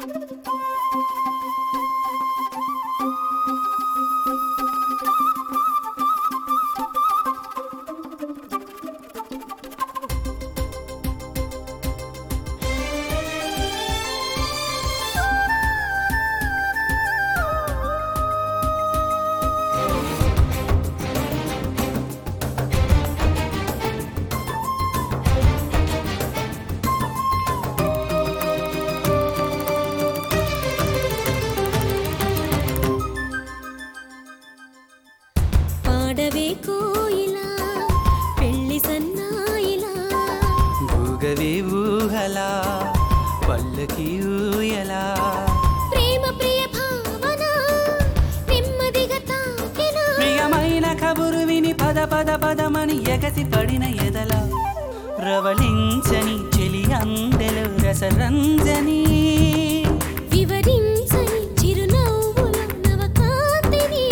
పాడవే కోయిలా పెళ్లి సన్నాయిలా భూగవి ఊహలా పల్లకి ఊయలా ప్రేమ ప్రియ భావన నెమ్మదిగా తాకినా ప్రియమైన కబురు విని పద పద పదమని ఎగసి పడిన ఎదల ప్రవళించని చెలి అందెలు రసరంజని వివరించని చిరునవ్వుల నవకాంతిని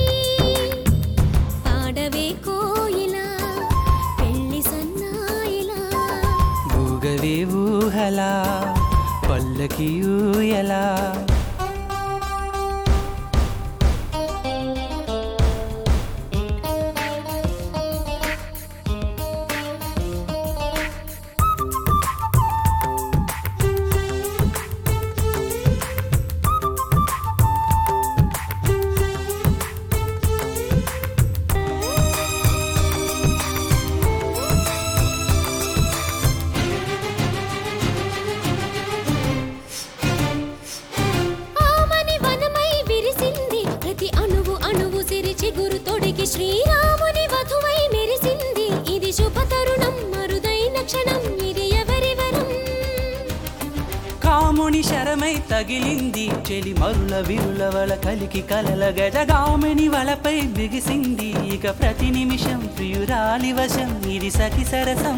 పాడవే కోయిలా పెళ్లి సన్నాయిలా భూగవి ఊహలా పల్లకి ఊయలా ఆమని వనమై విరిసింది ప్రతి అణువు అణువు సిరిచి గురు తొడిగి శ్రీరాముని వధువై మెరిసింది ఇది శుభ తరుణం మరుదైన క్షణం ఇది ఎవరి వరం కాముని శరమై తగిలింది చెలి మరుల విరుల వల కలికి కలల గజగామిని వలపై బిగిసింది ఇక ప్రతి నిమిషం ప్రియురాలి వశం ఇది సఖి సరసం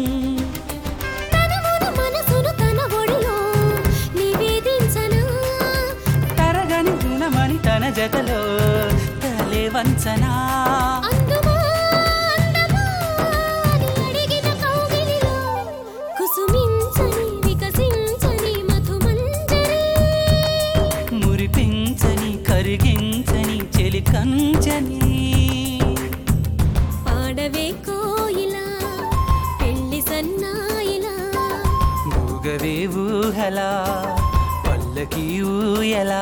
తనమున మనసును తన ఒడిలో నివేదించనా తరగని గుణమని తన జతలో తలే వంచనా అందుమా అందమా అని అడిగిన కౌగిలిలో కుసుమించని వికసించని మధుమంజరి మురిపించని కరిగించని చెలి కంచని పాడవే కోయిలా పెళ్లి సన్నాయిలా భూగవే ఊహలా పల్లకి ఊయలా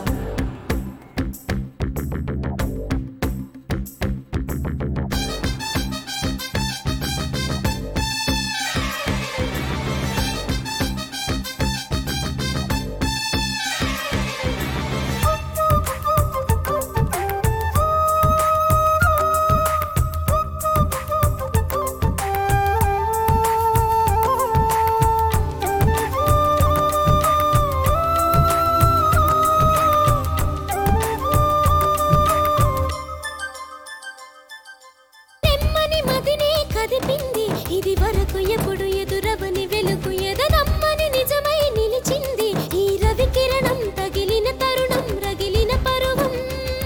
నెమ్మని మదినే కదిపింది ఇది వరకు ఎప్పుడు ఎదురవని వెలుగు ఎదనమ్మని నిజమై నిలిచింది ఈ రవి కిరణం తగిలిన తరుణం రగిలిన పరువం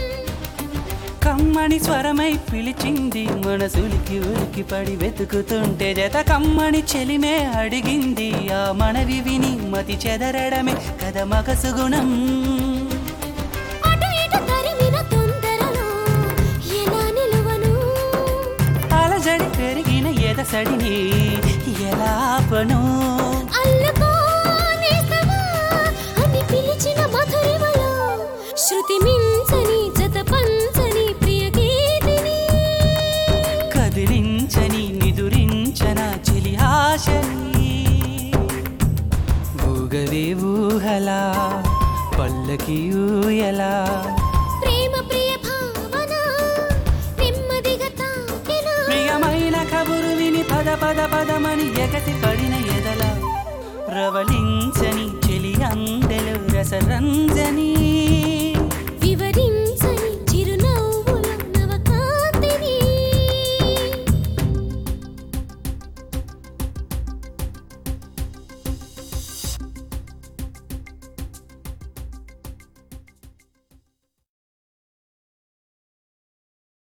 కమ్మని స్వరమై పిలిచింది మనసులికి ఉలికి పడి వెతుకుతుంటే జత కమ్మని చెలిమే అడిగింది ఆ మనవి విని మతి చెదరడమే కథ మగసు గుణం అటు ఇటు తరిమిన తొందరలో ఎలా నిలువను అలజడి పెరిగిన ఎదసడిని ఎలా ఆపను అల్లుకో నేస్తమా అని పిలిచిన మధురిమలో శృతి మించని జత పంచని ప్రియ గీతిని కదిలించని నిదురించన చెలి ఆశని భూగవే ఊహలా పల్లకి ఊయలా ప్రేమ ప్రియ భావన నెమ్మదిగా తాకినా ప్రియమైన కబురు విని పద పద పదమని ఎగసి పడిన ఎదల ప్రవళించని చెలి అందెలు రసరంజని